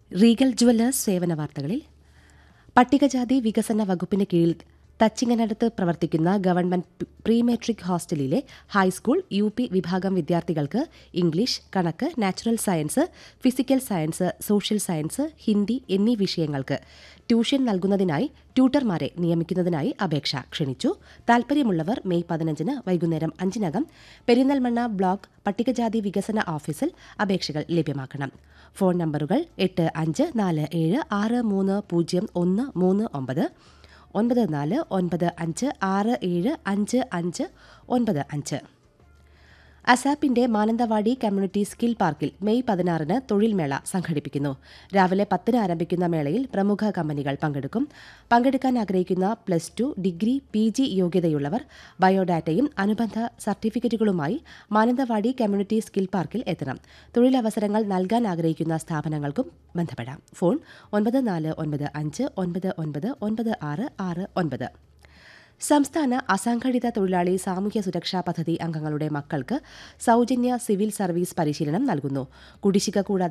Regal jewellers സേവന വാർത്തകളിൽ പട്ടികജാതി വികസന വകുപ്പിന് കീഴിൽ തച്ചിങ്ങനടുത്ത് പ്രവർത്തിക്കുന്ന ഗവൺമെന്റ് പ്രീ മെട്രിക് ഹോസ്റ്റലിലെ ഹൈസ്കൂൾ യു പി വിഭാഗം വിദ്യാർത്ഥികൾക്ക് ഇംഗ്ലീഷ് കണക്ക് natural science physical science social science Hindi എന്നീ വിഷയങ്ങൾക്ക് ട്യൂഷൻ നൽകുന്നതിനായി ട്യൂട്ടർമാരെ നിയമിക്കുന്നതിനായി അപേക്ഷ ക്ഷണിച്ചു താൽപര്യമുള്ളവർ മെയ് പതിനഞ്ചിന് വൈകുന്നേരം അഞ്ചിനകം പെരിന്തൽമണ്ണ ബ്ലോക്ക് പട്ടികജാതി വികസന ഓഫീസിൽ അപേക്ഷകൾ ലഭ്യമാക്കണം ഫോൺ നമ്പറുകൾ എട്ട് അഞ്ച് നാല് ഏഴ് ആറ് മൂന്ന് പൂജ്യം ഒന്ന് മൂന്ന് ഒമ്പത് ഒൻപത് നാല് ഒൻപത് അഞ്ച് ആറ് ഏഴ് അഞ്ച് അഞ്ച് ഒൻപത് അഞ്ച് അസാപ്പിന്റെ മാനന്തവാടി കമ്മ്യൂണിറ്റി സ്കിൽ പാർക്കിൽ മെയ് പതിനാറിന് തൊഴിൽമേള സംഘടിപ്പിക്കുന്നു രാവിലെ പത്തിന് ആരംഭിക്കുന്ന മേളയിൽ പ്രമുഖ കമ്പനികൾ പങ്കെടുക്കും പങ്കെടുക്കാൻ ആഗ്രഹിക്കുന്ന plus two degree P G യോഗ്യതയുള്ളവർ ബയോഡാറ്റയും അനുബന്ധ സർട്ടിഫിക്കറ്റുകളുമായി മാനന്തവാടി കമ്മ്യൂണിറ്റി സ്കിൽ പാർക്കിൽ എത്തണം തൊഴിലവസരങ്ങൾ നൽകാൻ ആഗ്രഹിക്കുന്ന സ്ഥാപനങ്ങൾക്കും ബന്ധപ്പെടാം ഫോൺ ഒൻപത് നാല് ഒൻപത് അഞ്ച് ഒൻപത് ഒൻപത് ഒൻപത് ആറ് ആറ് ഒൻപത് സംസ്ഥാന അസംഘടിത തൊഴിലാളി സാമൂഹ്യ സുരക്ഷാ പദ്ധതി അംഗങ്ങളുടെ മക്കൾക്ക് സൌജന്യ സിവിൽ സർവീസ് പരിശീലനം നൽകുന്നു കുടിശ്ശിക കൂടാതെ